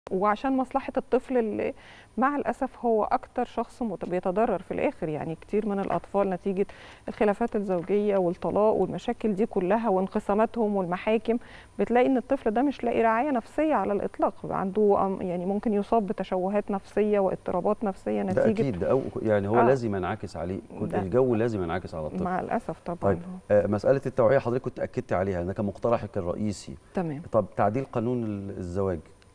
وعشان مصلحة الطفل اللي مع الأسف هو أكتر شخص مت- بيتضرر في الآخر يعني كتير من الأطفال نتيجة الخلافات الزوجية والطلاق والمشاكل دي كلها وانقساماتهم والمحاكم بتلاقي إن الطفل ده مش لاقي رعاية نفسية على الإطلاق عنده أم- يعني ممكن يصاب بتشوهات نفسية واضطرابات نفسية ده نتيجة اكيد ده أو يعني هو آه. لازم ينعكس عليه كل- ده- الجو لازم ينعكس على الطفل مع الأسف طبعا طيب آه، مساله التوعيه حضرتك كنت اكدت عليها انها كان مقترحك الرئيسي تمام طب تعديل قانون ال- الزواج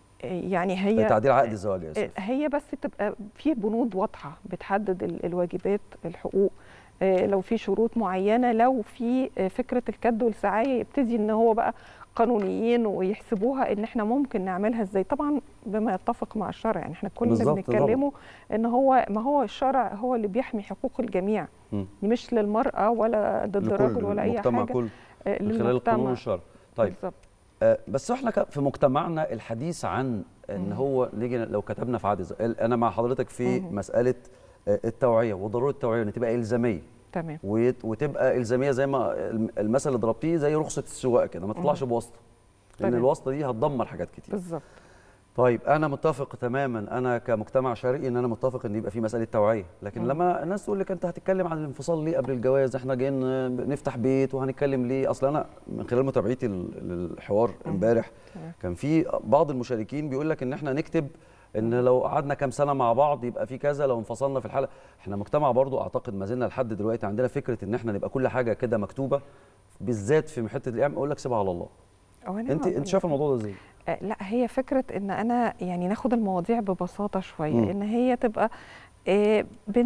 يعني هي تعديل عقد الزواج يا اسف هي بس تبقى في بنود واضحه بتحدد ال- الواجبات الحقوق آه، لو في شروط معينه لو في آه، فكره الكد والسعايه يبتدي ان هو بقى قانونيين ويحسبوها ان احنا ممكن نعملها ازاي طبعا بما يتفق مع الشرع يعني احنا كل اللي بالظبط طبعاً. بنتكلمه ان هو ما هو الشرع هو اللي بيحمي حقوق الجميع مم. مش للمراه ولا ضد لكل الرجل ولا اي المجتمع حاجه كله آه، من خلال القانون للمجتمع والشرع طيب بالظبط آه، بس احنا ك- في مجتمعنا الحديث عن ان مم. هو نيجي لو كتبنا في عقد الزواج انا مع حضرتك في مم. مساله آه، التوعيه وضروره التوعيه ان تبقى الزاميه تمام ويت- وتبقى الزاميه زي ما الم- المثل اللي ضربتيه زي رخصه السواقه كده ما تطلعش بواسطه لان تمام. الواسطه دي هتدمر حاجات كتير بالظبط طيب انا متفق تماما انا كمجتمع شرقي ان انا متفق ان يبقى في مساله توعيه لكن مم. لما الناس تقول لك انت هتتكلم عن الانفصال ليه قبل الجواز احنا جايين نفتح بيت وهنتكلم ليه اصل انا من خلال متابعتي لل- للحوار مم. امبارح تمام. كان في بعض المشاركين بيقول لك ان احنا نكتب ان لو قعدنا كام سنه مع بعض يبقى في كذا لو انفصلنا في الحاله احنا مجتمع برضو اعتقد ما زلنا لحد دلوقتي عندنا فكره ان احنا نبقى كل حاجه كده مكتوبه بالذات في حته الاعلام اقول لك سيبها على الله أو أنا انت انت شايف الموضوع ده ازاي آه، لا هي فكرة ان انا يعني ناخد المواضيع ببساطة شوية مم. ان هي تبقى آه،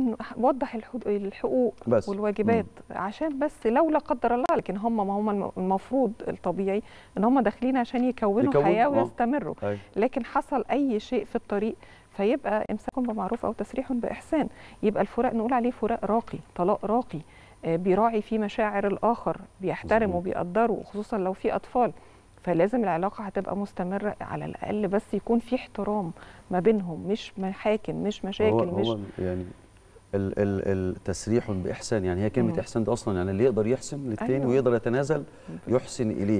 بنوضح الحد- الحقوق بس والواجبات عشان بس لو لا قدر الله لكن هم ما هم الم- المفروض الطبيعي ان هم داخلين عشان يكونوا يكونوا، حياة آه. ويستمروا أيوة. لكن حصل اي شيء في الطريق فيبقى امساك بمعروف او تسريح باحسان يبقى الفراق نقول عليه فراق راقي طلاق راقي آه، بيراعي فيه مشاعر الاخر بيحترم مظبوط. وبيقدره وخصوصا لو في اطفال فلازم العلاقه هتبقى مستمره على الاقل بس يكون في احترام ما بينهم مش محاكم مش مشاكل هو مش هو يعني ال ال التسريح باحسان يعني هي كلمه مم. احسان دي اصلا يعني اللي يقدر يحسن للتاني أيوة. ويقدر يتنازل يحسن اليه